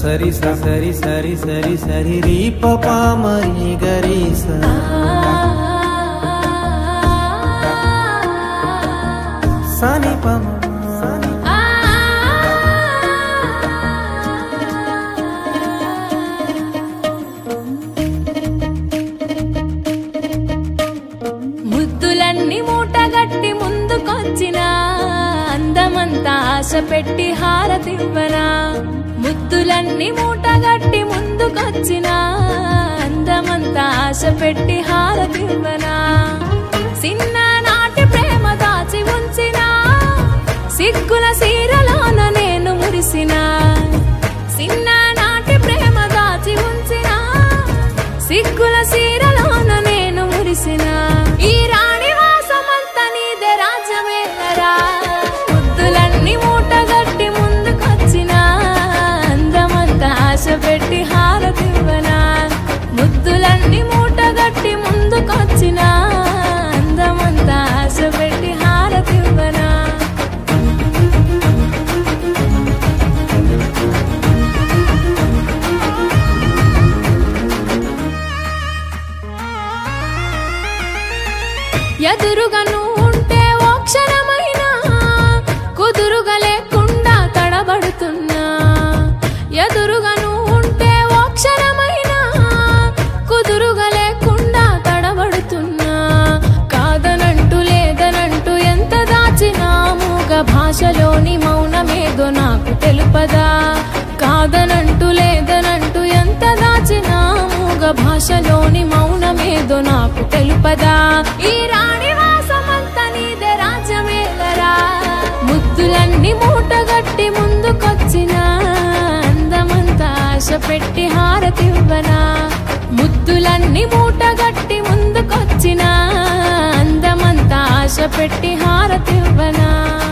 సరి స సరి సరి సరి సరి రీ పప మరి గరి స సని పమ ముద్దులన్నీ మూటగట్టి ముందుకొచ్చిన అందమంతా ఆశ పెట్టి హారతివ్వనా ముద్దులన్నీ మూటగట్టి ముందుకొచ్చిన అందమంతా ఆశ పెట్టి హారతివ్వనా చిన్న నాటి ప్రేమ దాచి ఉంచిన సిగ్గుల సీరలోన నేను మురిసిన చిన్న నాటి ప్రేమ దాచి ఉంచిన సిగ్గుల సీరలోన నేను మురిసిన ఈ రాణి వాసమంతా నీదే రాజ్యమేరా ముద్దులన్నీ మూటగట్టి ముందుకొచ్చిన అందమంతా ఆశ పెట్టి హారతివ్వనా ముద్దులన్నీ మూటగట్టి ముందుకొచ్చిన అందమంతా ఆశ పెట్టి హారతివ్వనా ఎదురుగా నువ్వు ఉంటే ఓ క్షణమైనా కుదురుగా లేకుండా తడబడుతున్నా ఎదురుగా నువ్వు ఉంటే ఓ క్షణమైనా కుదురుగా లేకుండా తడబడుతున్నా కాదనంటూ లేదనంటూ ఎంత దాచినా మూగ భాషలోని మౌనమేదో నాకు తెలుపదా కాదనంటూ లేదనంటూ ఎంత దాచినా మూగ భాషలోని మౌనమేదో నాకు తెలుపదా ఈ రాణి వాసమంతా నీదే రాజ్యమేలరా ముద్దులన్నీ మూటగట్టి ముందుకొచ్చిన అందమంతా ఆశ పెట్టి హారతివ్వనా ముద్దులన్నీ మూటగట్టి ముందుకొచ్చిన అందమంతా ఆశ పెట్టి హారతివ్వనా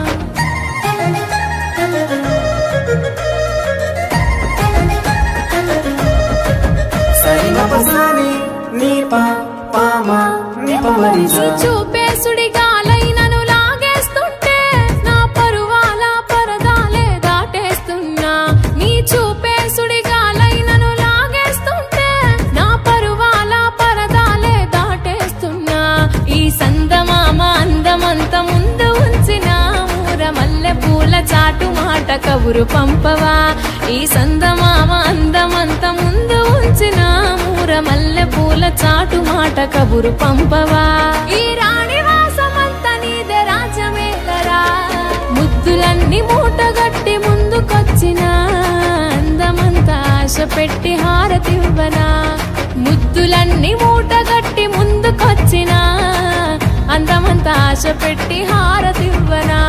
సరి గప సని నీ ప పామ నీ ప మరి నీ చూపేసుడి గాలైనను లాగేస్తుంటే నా పరువాల పరదాలే దాటేస్తున్నా నీ చూపేసుడి గాలైనను లాగేస్తుంటే నా పరువాల పరదాలే దాటేస్తున్నా ఈ సందమామ అందమంత ముందు ఉంచిన మూర మల్లె పూల చాటు మాట కబురు పంపవా ఈ సందమామ అందమంత ముందు ఉంచిన మూర మల్లె పూల చాటు మాట కబురు పంపవా ఈ రాణి వాసమంత నీదే రాజమేలరా ముద్దులన్నీ మూటగట్టి ముందుకొచ్చిన అందమంతా ఆశ పెట్టి హారతివ్వనా ముద్దులన్నీ మూటగట్టి ముందుకొచ్చిన అందమంతా ఆశ పెట్టి హారతివ్వనా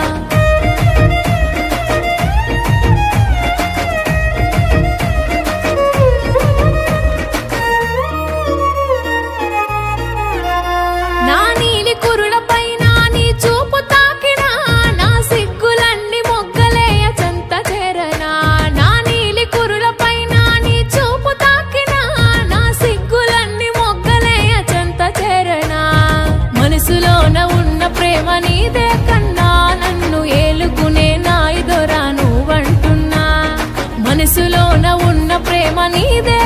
నా నీలి కురుల పైన నీ చూపు తాకినా నా సిగ్గులన్నీ మొగ్గలేయ చెంత చేరనా నా నీలి కురుల పైన నీ చూపు తాకినా నా సిగ్గులన్నీ మొగ్గలేయ చెంత చేరనా మనసులోన ఉన్న ప్రేమ నీదే కన్నా నన్ను ఏలుకునే నాయిదొరా నువ్వంటున్నా మనసులోన ఉన్న ప్రేమ నీదే